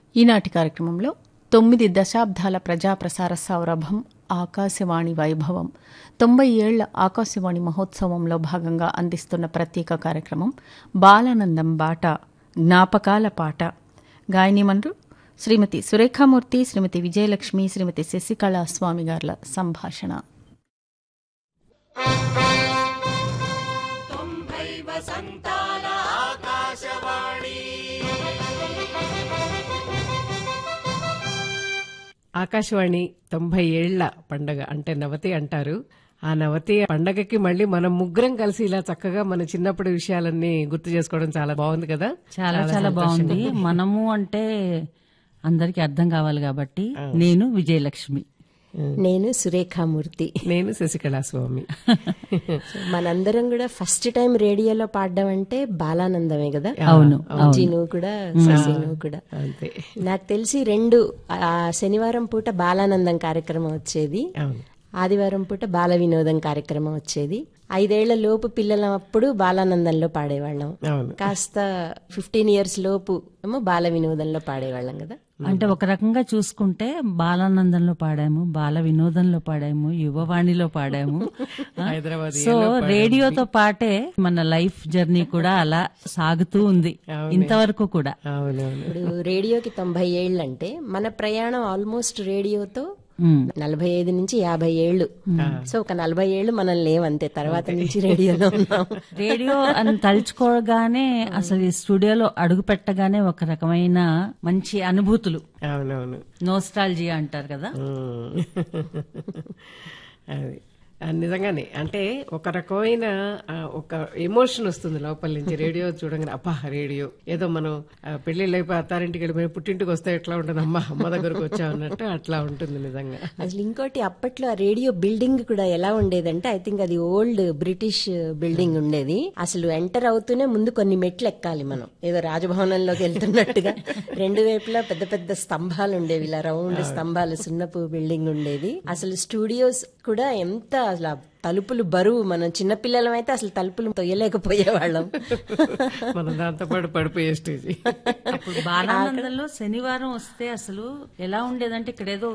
ఈనాటి కార్యక్రమంలో తొమ్మిది దశాబ్దాల ప్రజాప్రసార సౌరభం ఆకాశవాణి వైభవం తొంభై ఏళ్ల ఆకాశవాణి మహోత్సవంలో భాగంగా అందిస్తున్న ప్రత్యేక కార్యక్రమం బాలానందం బాట జ్ఞాపకాల పాట గాయనిమన్రు శ్రీమతి సురేఖామూర్తి శ్రీమతి విజయలక్ష్మి శ్రీమతి శశికళా స్వామి గార్ల సంభాషణ ఆకాశవాణి తొంభై ఏళ్ల పండగ అంటే నవతి అంటారు ఆ నవతి పండగకి మళ్ళీ మనం ముగ్గురం కలిసి ఇలా చక్కగా మన చిన్నప్పటి విషయాలన్నీ గుర్తు చేసుకోవడం చాలా బాగుంది కదా చాలా చాలా బాగుంది మనము అంటే అందరికి అర్థం కావాలి కాబట్టి నేను విజయలక్ష్మి నేను సురేఖామూర్తి నేను శశికళా స్వామి మనందరం కూడా ఫస్ట్ టైం రేడియోలో పాడడం అంటే బాలానందమే కదా అవును అంజీ నువ్వు కూడా శశి నువ్వు కూడా అంతే నాకు తెలిసి రెండు ఆ శనివారం పూట బాలానందం కార్యక్రమం వచ్చేది అవును ఆదివారం పూట బాల వినోదం కార్యక్రమం వచ్చేది ఐదేళ్ల లోపు పిల్లలప్పుడు బాలానందంలో పాడేవాళ్ళం అవును కాస్త ఫిఫ్టీన్ ఇయర్స్ లోపు ఏమో బాల వినోదంలో పాడేవాళ్ళం కదా అంటే ఒక రకంగా చూసుకుంటే బాలానందంలో పాడాము బాల వినోదంలో పాడాము యువవాణిలో పాడాము హైదరాబాద్ సో రేడియోతో పాటే మన లైఫ్ జర్నీ కూడా అలా సాగుతూ ఉంది ఇంతవరకు కూడా అవునవును ఇప్పుడు రేడియోకి తొంభై ఏళ్ళు అంటే మన ప్రయాణం ఆల్మోస్ట్ రేడియోతో ఉమ్. నలభై ఐదు నుంచి యాభై ఏళ్ళు సో ఒక నలభై ఏళ్ళు మనం లేవంతే తర్వాత నుంచి రేడియోలో ఉన్నాం రేడియో అని తలుచుకోగానే అసలు ఈ స్టూడియోలో అడుగు పెట్టగానే ఒక రకమైన మంచి అనుభూతులు అవునవును నోస్టాలజియా అంటారు కదా ఉమ్. అది ఆ, నిజంగానే అంటే ఒక రకమైన ఆ, ఒక ఎమోషన్ వస్తుంది లోపల నుంచి రేడియో చూడగానే అబ్బా రేడియో ఏదో మనం ఆ, పెళ్లిళ్ళు అయిపోయి అత్తారింటికి వెళ్ళిపోయి పుట్టింటికి వస్తే ఎట్లా ఉంటుంది అమ్మ అమ్మ దగ్గరకు వచ్చా అన్నట్టు అట్లా ఉంటుంది నిజంగా అసలు ఇంకోటి అప్పట్లో ఆ రేడియో బిల్డింగ్ కూడా ఎలా ఉండేదంటే ఐ థింక్ అది ఓల్డ్ బ్రిటిష్ బిల్డింగ్ ఉండేది అసలు ఎంటర్ అవుతూనే ముందు కొన్ని మెట్లు ఎక్కాలి మనం ఏదో రాజభవనంలోకి వెళ్తున్నట్టుగా రెండు వైపులా పెద్ద పెద్ద స్తంభాలు ఉండేవి ఇలా రౌండ్ స్తంభాలు సున్నపు బిల్డింగ్ ఉండేది అసలు స్టూడియోస్ కూడా ఎంత అసలు ఆ తలుపులు బరువు మనం చిన్నపిల్లలం అయితే అసలు తలుపులు తొయ్యలేకపోయేవాళ్ళం మనం దాంతో పాటు పడిపోయే స్టేజ్ ఇప్పుడు బాలానందంలో శనివారం వస్తే అసలు ఎలా ఉండేదంటే ఇక్కడ ఏదో